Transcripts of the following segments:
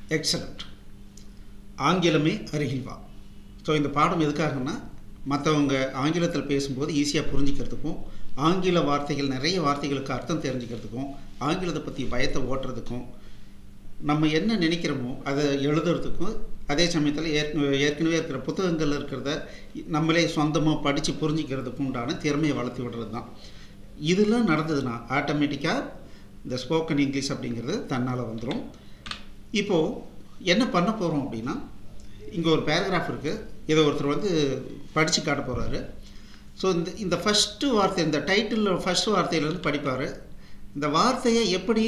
Excellent ஆங்கிலமே அருகில் வா so இந்த பாடம் எதுக்காகன்னா மற்றவங்க ஆங்கிலத்தில் பேசும்போது ஈஸியாக புரிஞ்சுக்கிறதுக்கும் ஆங்கில வார்த்தைகள் நிறைய வார்த்தைகளுக்கு அர்த்தம் தெரிஞ்சுக்கிறதுக்கும் ஆங்கிலத்தை பற்றி பயத்தை ஓட்டுறதுக்கும் நம்ம என்ன நினைக்கிறோமோ அதை எழுதுறதுக்கும் அதே சமயத்தில் ஏற்கனவே ஏற்கனவே இருக்கிற புத்தகங்கள் இருக்கிறத நம்மளே சொந்தமாக படித்து புரிஞ்சுக்கிறதுக்கும் உண்டான திறமையை வளர்த்து விடுறது தான் இதெல்லாம் நடந்ததுன்னா ஆட்டோமேட்டிக்காக இந்த ஸ்போக்கன் இங்கிலீஷ் அப்படிங்கிறது தன்னால் வந்துடும் இப்போது என்ன பண்ண போகிறோம் அப்படின்னா இங்கே ஒரு பேராகிராஃப் இருக்குது இதை ஒருத்தர் வந்து படித்து காட்ட போகிறாரு ஸோ இந்த இந்த ஃபஸ்ட்டு வார்த்தை இந்த டைட்டிலில் ஃபஸ்ட் வார்த்தையிலேருந்து படிப்பார் இந்த வார்த்தையை எப்படி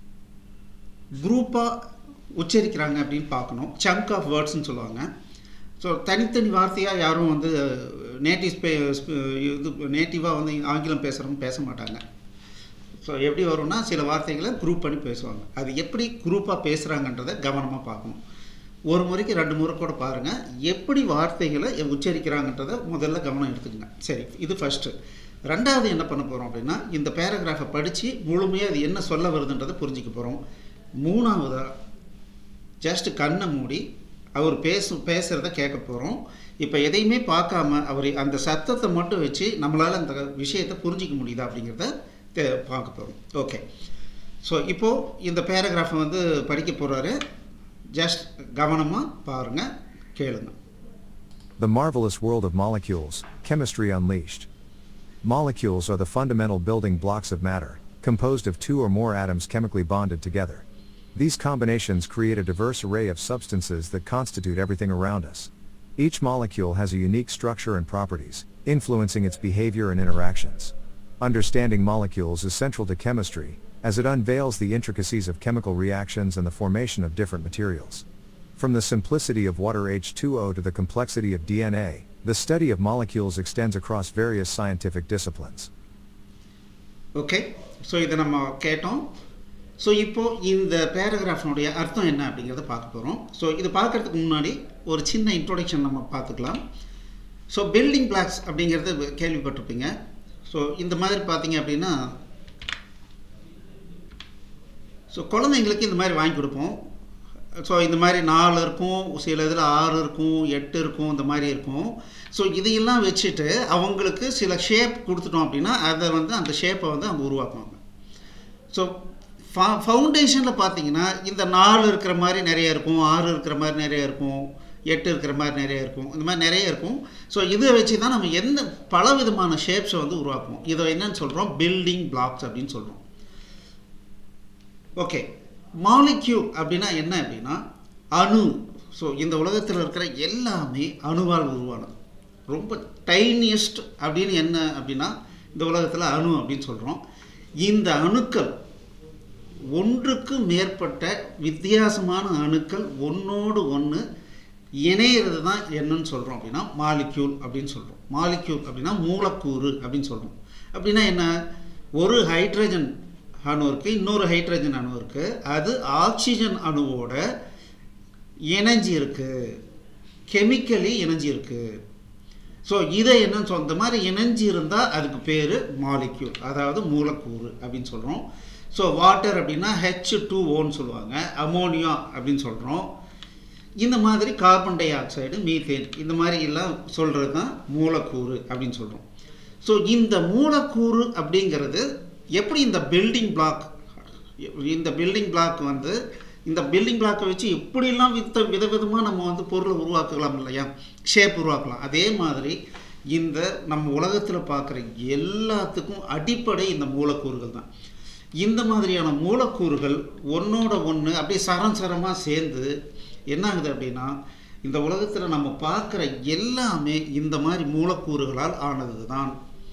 குரூப்பாக உச்சரிக்கிறாங்க அப்படின்னு பார்க்கணும் சங்க் ஆஃப் வேர்ட்ஸ்னு சொல்லுவாங்க ஸோ தனித்தனி வார்த்தையாக யாரும் வந்து நேட்டிவ் ஸ்பே இது நேட்டிவாக வந்து ஆங்கிலம் பேசுகிறவங்க பேச மாட்டாங்க ஸோ எப்படி வரும்னா சில வார்த்தைகளை குரூப் பண்ணி பேசுவாங்க அது எப்படி குரூப்பாக பேசுகிறாங்கன்றதை கவனமாக பார்க்கணும் ஒரு முறைக்கு ரெண்டு முறை கூட பாருங்கள் எப்படி வார்த்தைகளை உச்சரிக்கிறாங்கன்றதை முதல்ல கவனம் எடுத்துக்கங்க சரி இது ஃபஸ்ட்டு ரெண்டாவது என்ன பண்ண போகிறோம் அப்படின்னா இந்த பேராகிராஃபை படித்து முழுமையாக அது என்ன சொல்ல வருதுன்றதை புரிஞ்சிக்க போகிறோம் மூணாவதாக ஜஸ்ட் கண்ணை மூடி அவர் பேசு பேசுகிறத கேட்க போகிறோம் இப்போ எதையுமே பார்க்காம அவர் அந்த சத்தத்தை மட்டும் வச்சு நம்மளால் அந்த விஷயத்தை புரிஞ்சிக்க முடியுதா அப்படிங்கிறத தே- பார்க்க போகிறோம் ஓகே ஸோ இப்போது இந்த பேராகிராஃபை வந்து படிக்க போகிறாரு ஜஸ்ட் கவனமாக பாருங்கள் கேளுங்க The marvelous world of molecules, chemistry unleashed. Molecules are the fundamental building blocks of matter, composed of two or more atoms chemically bonded together. These combinations create a diverse array of substances that constitute everything around us. Each molecule has a unique structure and properties, influencing its behavior and interactions. Understanding molecules is central to chemistry, as it unveils the intricacies of chemical reactions and the formation of different materials. From the simplicity of water H2O to the complexity of DNA, the study of molecules extends across various scientific disciplines. Okay so இதை நம்ம கேட்டோம் so இப்போது இந்த பேராகிராஃபினுடைய அர்த்தம் என்ன அப்படிங்கிறத பார்க்க போகிறோம் ஸோ இது பார்க்கறதுக்கு முன்னாடி ஒரு சின்ன இன்ட்ரோடக்ஷன் நம்ம பார்த்துக்கலாம் ஸோ பில்டிங் பிளாக்ஸ் அப்படிங்கிறது கேள்விப்பட்டிருப்பீங்க ஸோ இந்த மாதிரி பார்த்தீங்க அப்படின்னா ஸோ குழந்தைங்களுக்கு இந்த மாதிரி வாங்கி கொடுப்போம் ஸோ இந்த மாதிரி நாலு இருக்கும் சில இதில் ஆறு இருக்கும் எட்டு இருக்கும் இந்த மாதிரி இருக்கும் ஸோ இதையெல்லாம் வச்சுட்டு அவங்களுக்கு சில ஷேப் கொடுத்துட்டோம் அப்படின்னா அதை வந்து அந்த ஷேப்பை வந்து அவங்க உருவாக்குவாங்க ஸோ ஃபா ஃபவுண்டேஷனில் பார்த்தீங்கன்னா இந்த நாலு இருக்கிற மாதிரி நிறைய இருக்கும் ஆறு இருக்கிற மாதிரி நிறைய இருக்கும் எட்டு இருக்கிற மாதிரி நிறைய இருக்கும் இந்த மாதிரி நிறைய இருக்கும் ஸோ இதை வச்சு தான் நம்ம எந்த பல விதமான ஷேப்ஸை வந்து உருவாக்குவோம் இதை என்னன்னு சொல்கிறோம் பில்டிங் பிளாக்ஸ் அப்படின்னு சொல்கிறோம் ஓகே மாலிக்யூல் அப்படின்னா என்ன அப்படின்னா அணு ஸோ இந்த உலகத்தில் இருக்கிற எல்லாமே அணுவால் உருவானது ரொம்ப டைனியஸ்ட் அப்படின்னு என்ன அப்படின்னா இந்த உலகத்தில் அணு அப்படின்னு சொல்கிறோம் இந்த அணுக்கள் ஒன்றுக்கு மேற்பட்ட வித்தியாசமான அணுக்கள் ஒன்றோடு ஒன்று இணையிறது தான் என்னன்னு சொல்கிறோம் அப்படின்னா மாலிக்யூல் அப்படின்னு சொல்கிறோம் மாலிக்யூல் அப்படின்னா மூலக்கூறு அப்படின்னு சொல்கிறோம் அப்படின்னா என்ன ஒரு ஹைட்ரஜன் அணு இருக்குது இன்னொரு ஹைட்ரஜன் அணு இருக்குது அது ஆக்சிஜன் அணுவோட இணைஞ்சி இருக்கு கெமிக்கலி இணைஞ்சி இருக்கு ஸோ இதை என்னன்னு சொல் இந்த மாதிரி இணைஞ்சி இருந்தால் அதுக்கு பேர் மாலிக்யூல் அதாவது மூலக்கூறு அப்படின்னு சொல்கிறோம் ஸோ வாட்டர் அப்படின்னா ஹெச் டூ ஓன்னு சொல்லுவாங்க அமோனியா அப்படின்னு சொல்கிறோம் இந்த மாதிரி கார்பன் டை ஆக்சைடு மீத்தேன் இந்த மாதிரி எல்லாம் சொல்கிறது தான் மூலக்கூறு அப்படின்னு சொல்கிறோம் ஸோ இந்த மூலக்கூறு அப்படிங்கிறது எப்படி இந்த பில்டிங் பிளாக் இந்த பில்டிங் பிளாக் வந்து இந்த பில்டிங் பிளாக்கை வச்சு எப்படிலாம் வித்த விதவிதமாக நம்ம வந்து பொருளை உருவாக்கலாம் இல்லையா ஷேப் உருவாக்கலாம் அதே மாதிரி இந்த நம்ம உலகத்தில் பார்க்குற எல்லாத்துக்கும் அடிப்படை இந்த மூலக்கூறுகள் தான் இந்த மாதிரியான மூலக்கூறுகள் ஒன்றோட ஒன்று அப்படியே சரம் சரமாக சேர்ந்து என்ன ஆகுது அப்படின்னா இந்த உலகத்தில் நம்ம பார்க்குற எல்லாமே இந்த மாதிரி மூலக்கூறுகளால் ஆனது தான்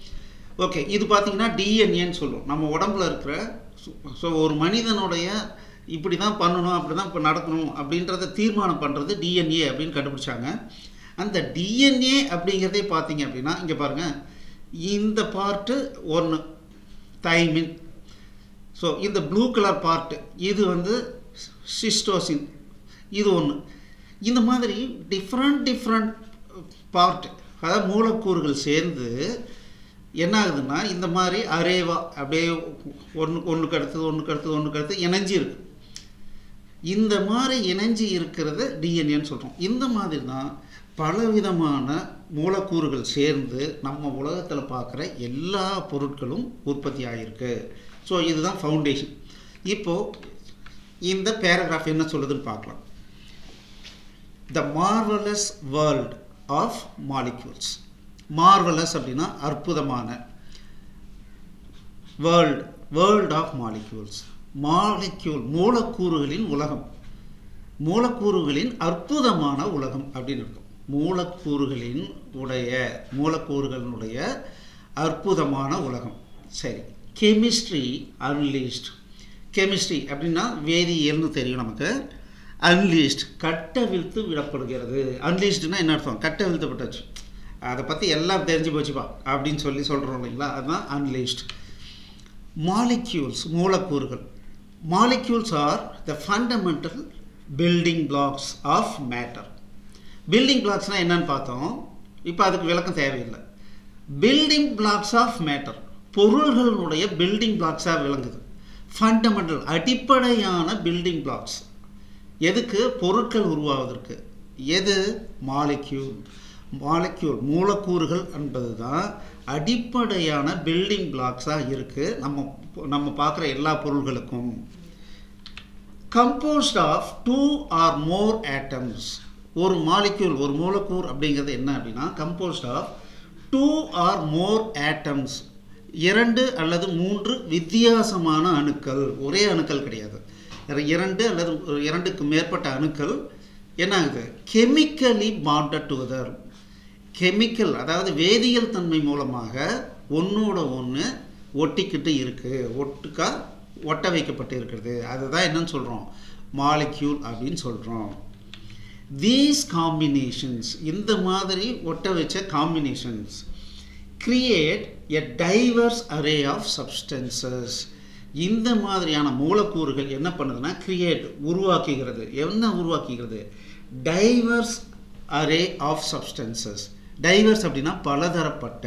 ஓகே இது பார்த்தீங்கன்னா டிஎன்ஏன்னு சொல்லுவோம் நம்ம உடம்புல இருக்கிற ஸோ ஒரு மனிதனுடைய இப்படி தான் பண்ணணும் அப்படி தான் இப்போ நடக்கணும் அப்படின்றத தீர்மானம் பண்ணுறது டிஎன்ஏ அப்படின்னு கண்டுபிடிச்சாங்க அந்த டிஎன்ஏ அப்படிங்கிறதே பார்த்தீங்க அப்படின்னா இங்கே பாருங்கள் இந்த பார்ட்டு ஒன்று தைமின் ஸோ இந்த ப்ளூ கலர் பார்ட்டு இது வந்து சிஸ்டோசின் இது ஒன்று இந்த மாதிரி டிஃப்ரெண்ட் டிஃப்ரெண்ட் பார்ட் அதாவது மூலக்கூறுகள் சேர்ந்து என்ன ஆகுதுன்னா இந்த மாதிரி அரேவா அப்படியே ஒன்று ஒன்றுக்கு அடுத்தது ஒன்றுக்கு அடுத்தது ஒன்றுக்கு அடுத்து இணைஞ்சி இருக்கு இந்த மாதிரி இணைஞ்சு இருக்கிறது டிஎன்ஏன்னு சொல்கிறோம் இந்த மாதிரி தான் பலவிதமான மூலக்கூறுகள் சேர்ந்து நம்ம உலகத்தில் பார்க்குற எல்லா பொருட்களும் உற்பத்தி ஆகிருக்கு ஸோ இதுதான் ஃபவுண்டேஷன் இப்போது இந்த பேராகிராஃப் என்ன சொல்லுதுன்னு பார்க்கலாம் the marvellous world of molecules marvellous அப்படின்னா அற்புதமான world world of molecules molecule மூலக்கூறுகளின் உலகம் மூலக்கூறுகளின் அற்புதமான உலகம் அப்படின்னு இருக்கும் மூலக்கூறுகளின் உடைய மூலக்கூறுகளினுடைய அற்புதமான உலகம் சரி கெமிஸ்ட்ரி அன்லீஸ்ட் கெமிஸ்ட்ரி அப்படின்னா வேதியியல்னு தெரியும் நமக்கு அன்லீஸ்ட் கட்டவிழ்த்து விடப்படுகிறது அன்லீஸ்ட்னா என்ன அர்த்தம் கட்டவிழ்த்தப்பட்டாச்சு அதை பற்றி எல்லாம் தெரிஞ்சு போச்சுப்பா அப்படின்னு சொல்லி சொல்கிறோம் இல்லைங்களா அதுதான் அன்லீஸ்ட் மாலிக்யூல்ஸ் மூலக்கூறுகள் molecules are the fundamental building blocks of matter building பிளாக்ஸ்னால் என்னன்னு பார்த்தோம் இப்போ அதுக்கு விளக்கம் தேவையில்லை பில்டிங் பிளாக்ஸ் ஆஃப் மேட்டர் பொருள்களுடைய பில்டிங் பிளாக்ஸாக விளங்குது ஃபண்டமெண்டல் அடிப்படையான பில்டிங் பிளாக்ஸ் எதுக்கு பொருட்கள் உருவாவதற்கு எது மாலிக்யூல் மாலிக்யூல் மூலக்கூறுகள் என்பது தான் அடிப்படையான பில்டிங் பிளாக்ஸாக இருக்குது நம்ம நம்ம பார்க்குற எல்லா பொருள்களுக்கும் composed of two or more atoms ஒரு மாலிக்யூல் ஒரு மூலக்கூறு அப்படிங்கிறது என்ன அப்படின்னா composed of two or more atoms இரண்டு அல்லது மூன்று வித்தியாசமான அணுக்கள் ஒரே அணுக்கள் கிடையாது இரண்டு அல்லது இரண்டுக்கு மேற்பட்ட அணுக்கள் என்ன ஆகுது கெமிக்கலி பாண்டட் டுகெதர் கெமிக்கல் அதாவது வேதியியல் தன்மை மூலமாக ஒன்றோட ஒன்று ஒட்டிக்கிட்டு இருக்குது ஒட்டுக்கா ஒட்ட வைக்கப்பட்டு இருக்கிறது அதுதான் என்னன்னு சொல்கிறோம் மாலிக்யூல் அப்படின்னு சொல்கிறோம் தீஸ் காம்பினேஷன்ஸ் இந்த மாதிரி ஒட்ட வச்ச combinations create a diverse array of substances இந்த மாதிரியான மூலக்கூறுகள் என்ன பண்ணுதுன்னா கிரியேட் உருவாக்குகிறது என்ன உருவாக்குகிறது diverse array of substances diverse அப்படின்னா பலதரப்பட்ட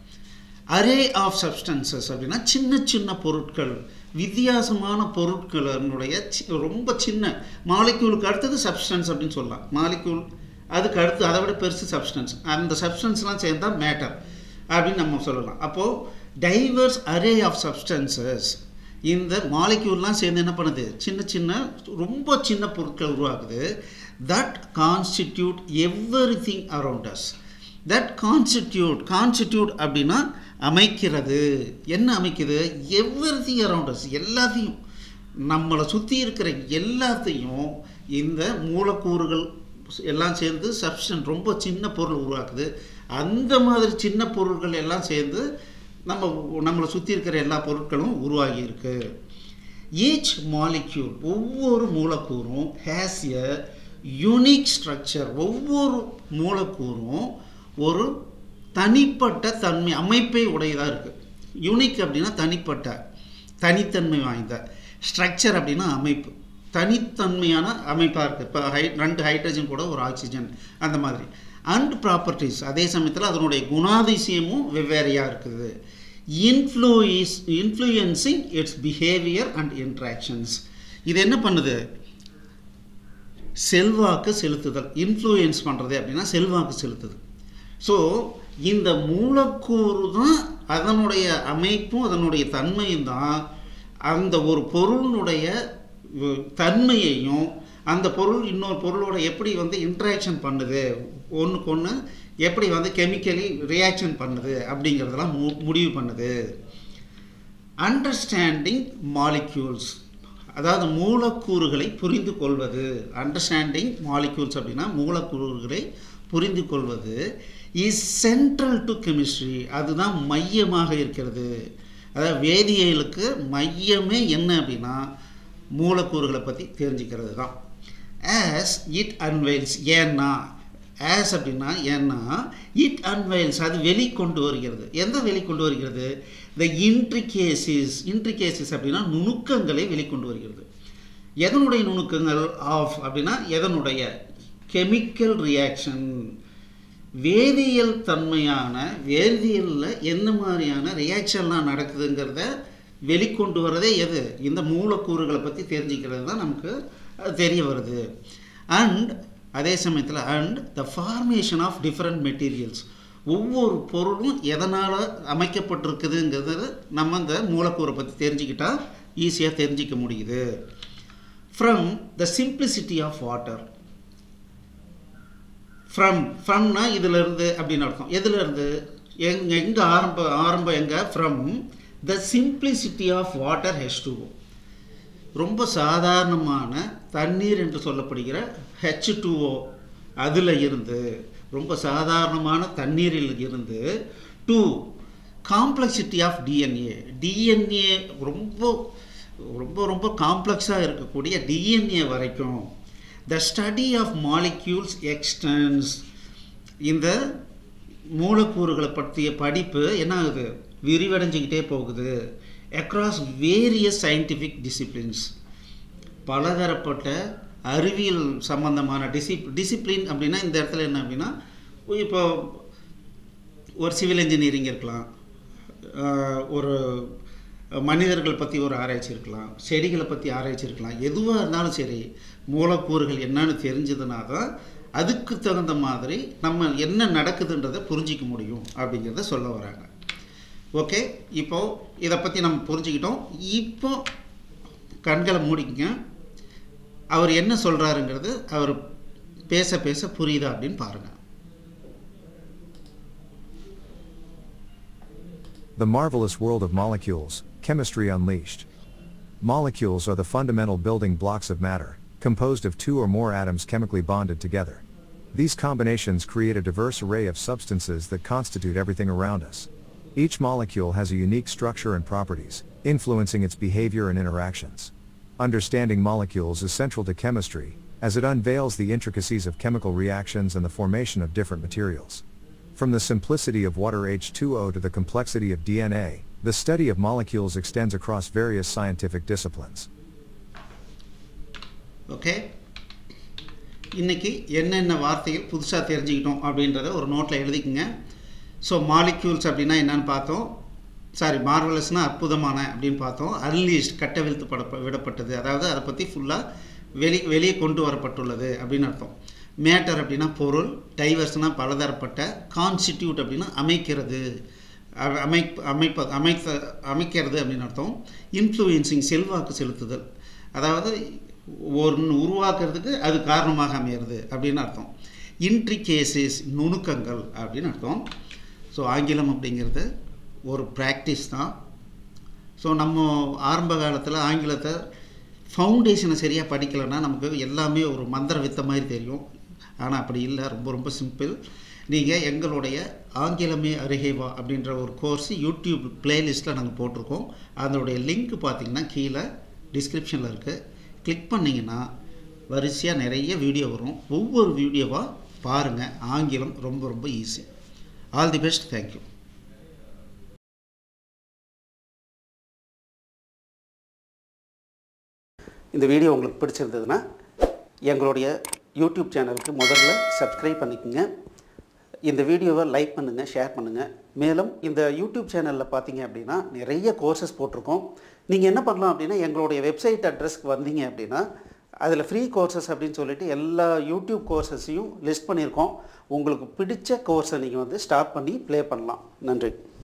அரே ஆஃப் சப்ஸ்டன்சஸ் அப்படின்னா சின்ன சின்ன பொருட்கள் வித்தியாசமான பொருட்களினுடைய ரொம்ப சின்ன மாலிக்யூலுக்கு அடுத்தது சப்ஸ்டன்ஸ் அப்படின்னு சொல்லலாம் மாலிக்யூல் அதுக்கு அடுத்து அதை விட பெருசு சப்ஸ்டன்ஸ் அந்த சப்ஸ்டன்ஸ்லாம் சேர்ந்தால் மேட்டர் அப்படின்னு நம்ம சொல்லலாம் அப்போது டைவர்ஸ் அரே ஆஃப் சப்ஸ்டன்சஸ் இந்த மாலிக்யூல்லாம் சேர்ந்து என்ன பண்ணுது சின்ன சின்ன ரொம்ப சின்ன பொருட்கள் உருவாக்குது that constitute everything around us that constitute constitute அப்படின்னா அமைக்கிறது என்ன அமைக்குது எவ்ரி திங் அரவுண்ட் அஸ் எல்லாத்தையும் நம்மளை சுற்றி இருக்கிற எல்லாத்தையும் இந்த மூலக்கூறுகள் எல்லாம் சேர்ந்து சப்ஸ்டன் ரொம்ப சின்ன பொருள் உருவாக்குது அந்த மாதிரி சின்ன பொருட்கள் எல்லாம் சேர்ந்து நம்ம நம்மளை சுற்றி இருக்கிற எல்லா பொருட்களும் உருவாகி இருக்கு ஈச் மாலிக்யூல் ஒவ்வொரு மூலக்கூறும் ஹேஸ் எ யூனிக் ஸ்ட்ரக்சர் ஒவ்வொரு மூலக்கூறும் ஒரு தனிப்பட்ட தன்மை அமைப்பை உடையதாக இருக்குது யூனிக் அப்படின்னா தனிப்பட்ட தனித்தன்மை வாய்ந்த ஸ்ட்ரக்சர் அப்படின்னா அமைப்பு தனித்தன்மையான அமைப்பாக இருக்குது இப்போ ஹை ரெண்டு ஹைட்ரஜன் கூட ஒரு ஆக்சிஜன் அந்த மாதிரி அண்ட் ப்ராப்பர்ட்டிஸ் அதே சமயத்தில் அதனுடைய குணாதிசயமும் வெவ்வேறையாக இருக்குது influence influencing its behaviour and interactions இது என்ன பண்ணுது செல்வாக்கு செலுத்துதல் இன்ஃப்ளூயன்ஸ் பண்ணுறது அப்படின்னா செல்வாக்கு செலுத்துது ஸோ இந்த மூலக்கூறு தான் அதனுடைய அமைப்பும் அதனுடைய தன்மையும் தான் அந்த ஒரு பொருளினுடைய தன்மையையும் அந்த பொருள் இன்னொரு பொருளோட எப்படி வந்து இன்ட்ராக்ஷன் பண்ணுது ஒன்றுக்கு ஒன்று எப்படி வந்து கெமிக்கலி ரியாக்ஷன் பண்ணுது அப்படிங்கிறதெல்லாம் மு முடிவு பண்ணுது அண்டர்ஸ்டாண்டிங் மாலிக்யூல்ஸ் அதாவது மூலக்கூறுகளை புரிந்து கொள்வது அண்டர்ஸ்டாண்டிங் மாலிக்யூல்ஸ் அப்படின்னா மூலக்கூறுகளை புரிந்து கொள்வது இஸ் சென்ட்ரல் டு கெமிஸ்ட்ரி அதுதான் மையமாக இருக்கிறது அதாவது வேதியியலுக்கு மையமே என்ன அப்படின்னா மூலக்கூறுகளை பற்றி தெரிஞ்சுக்கிறது தான் ஆஸ் இட் அன்வைல்ஸ் ஏன்னா ஆஸ் அப்படின்னா ஏன்னா இட் அன்வைல்ஸ் அது வெளிக்கொண்டு வருகிறது எந்த வெளிக்கொண்டு வருகிறது த இன்ட்ரிகேசிஸ் இன்ட்ரிகேசிஸ் அப்படின்னா நுணுக்கங்களை வெளிக்கொண்டு வருகிறது எதனுடைய நுணுக்கங்கள் ஆஃப் அப்படின்னா எதனுடைய கெமிக்கல் ரியாக்ஷன் வேதியியல் தன்மையான வேதியியலில் என்ன மாதிரியான ரியாக்ஷன்லாம் நடக்குதுங்கிறத வெளிக்கொண்டு வரதே எது இந்த மூலக்கூறுகளை பற்றி தெரிஞ்சுக்கிறது தான் நமக்கு அது தெரிய வருது அண்ட் அதே சமயத்தில் and the formation of different materials ஒவ்வொரு பொருளும் எதனால் அமைக்கப்பட்டிருக்குதுங்கிறது நம்ம இந்த மூலக்கூறை பற்றி தெரிஞ்சுக்கிட்டால் ஈஸியாக தெரிஞ்சிக்க முடியுது from the simplicity of water from ஃப்ரம்னா இதிலிருந்து அப்படின்னு அர்த்தம் எதுலேருந்து எங் எங்கே ஆரம்ப ஆரம்பம் எங்கே from the simplicity of water H two ரொம்ப சாதாரணமான தண்ணீர் என்று சொல்லப்படுகிற ஹெச் டூஓ அதில் இருந்து ரொம்ப சாதாரணமான தண்ணீரில் இருந்து to complexity of DNA DNA ரொம்ப ரொம்ப ரொம்ப காம்ப்ளெக்ஸாக இருக்கக்கூடிய டிஎன்ஏ வரைக்கும் the study of molecules extends இந்த மூலக்கூறுகளை பற்றிய படிப்பு என்ன ஆகுது விரிவடைஞ்சிக்கிட்டே போகுது அக்ராஸ் வேரியஸ் சயின்டிஃபிக் டிசிப்ளின்ஸ் பலதரப்பட்ட அறிவியல் சம்பந்தமான டிசிப் டிசிப்ளின் அப்படின்னா இந்த இடத்துல என்ன அப்படின்னா இப்போ ஒரு சிவில் இன்ஜினியரிங் இருக்கலாம் ஆஹ் ஒரு மனிதர்கள் பற்றி ஒரு ஆராய்ச்சி இருக்கலாம் செடிகளை பற்றி ஆராய்ச்சி இருக்கலாம் எதுவாக இருந்தாலும் சரி மூலக்கூறுகள் என்னன்னு தெரிஞ்சதுனா தான் அதுக்கு தகுந்த மாதிரி நம்ம என்ன நடக்குதுன்றதை புரிஞ்சிக்க முடியும் அப்படிங்கிறத சொல்ல வராங்க ஓகே இப்போ இதை பற்றி நம்ம புரிஞ்சுக்கிட்டோம் இப்போ கண்களை மூடிக்கங்க அவர் என்ன சொல்கிறாருங்கிறது அவர் பேச பேச புரியுதா அப்படின்னு பாருங்கள் The marvelous world of molecules, chemistry unleashed. Molecules are the fundamental building blocks of matter, composed of two or more atoms chemically bonded together. These combinations create a diverse array of substances that constitute everything around us. Each molecule has a unique structure and properties, influencing its behavior and interactions. Understanding molecules is central to chemistry, as it unveils the intricacies of chemical reactions and the formation of different materials. From the simplicity of water H2O to the complexity of DNA, the study of molecules extends across various scientific disciplines. Okay இன்னைக்கு என்னென்ன வார்த்தைகள் புதுசாக தெரிஞ்சுக்கிட்டோம் அப்படின்றத ஒரு நோட்டில் எழுதிக்கங்க so molecules அப்படின்னா என்னன்னு பார்த்தோம் சாரி மார்வலஸ்னால் அற்புதமான அப்படின்னு பார்த்தோம் அன்லீஸ்ட் கட்டவிழ்த்து பட விடப்பட்டது அதாவது அதை பற்றி ஃபுல்லாக வெளி வெளியே கொண்டு வரப்பட்டுள்ளது அப்படின்னு அர்த்தம் மேட்டர் அப்படின்னா பொருள் டைவர்ஸ்னால் பலதரப்பட்ட கான்ஸ்டிடியூட் அப்படின்னா அமைக்கிறது அ- அமைப் அமைப்ப அமைத்த அமைக்கிறது அப்படின்னு அர்த்தம் இன்ஃப்ளூயன்சிங் செல்வாக்கு செலுத்துதல் அதாவது ஒரு உருவாக்குறதுக்கு அது காரணமாக அமையிறது அப்படின்னு அர்த்தம் இன்ட்ரிகேசிஸ் நுணுக்கங்கள் அப்படின்னு அர்த்தம் ஸோ ஆங்கிலம் அப்படிங்கிறது ஒரு ப்ராக்டிஸ் தான் ஸோ நம்ம ஆரம்ப காலத்தில் ஆங்கிலத்தை ஃபவுண்டேஷனை சரியாக படிக்கலைன்னா நமக்கு எல்லாமே ஒரு மந்திர வித்த மாதிரி தெரியும் ஆனால் அப்படி இல்லை ரொம்ப ரொம்ப சிம்பிள் நீங்கள் எங்களுடைய ஆங்கிலமே அருகே வா அப்படின்ற ஒரு கோர்ஸ் யூடியூப் பிளேலிஸ்ட்டில் நாங்கள் போட்டிருக்கோம் அதனுடைய லிங்க் பார்த்தீங்கன்னா கீழே டிஸ்கிரிப்ஷனில் இருக்குது கிளிக் பண்ணிங்கன்னா வரிசையாக நிறைய வீடியோ வரும் ஒவ்வொரு வீடியோவாக பாருங்கள் ஆங்கிலம் ரொம்ப ரொம்ப easy all the best thank you இந்த வீடியோ உங்களுக்கு பிடிச்சிருந்ததுன்னா எங்களுடைய யூடியூப் சேனலுக்கு முதல்ல சப்ஸ்கிரைப் பண்ணிக்கோங்க இந்த வீடியோவை லைக் பண்ணுங்கள் ஷேர் பண்ணுங்கள் மேலும் இந்த யூடியூப் சேனலில் பார்த்தீங்க அப்படின்னா நிறைய கோர்சஸ் போட்டிருக்கோம் நீங்கள் என்ன பண்ணலாம் அப்படின்னா எங்களுடைய வெப்சைட் அட்ரஸ்க்கு வந்தீங்க அப்படின்னா அதில் ஃப்ரீ கோர்சஸ் அப்படின்னு சொல்லிட்டு எல்லா யூடியூப் கோர்சஸையும் லிஸ்ட் பண்ணியிருக்கோம் உங்களுக்கு பிடிச்ச கோர்ஸை நீங்கள் வந்து ஸ்டார்ட் பண்ணி ப்ளே பண்ணலாம் நன்றி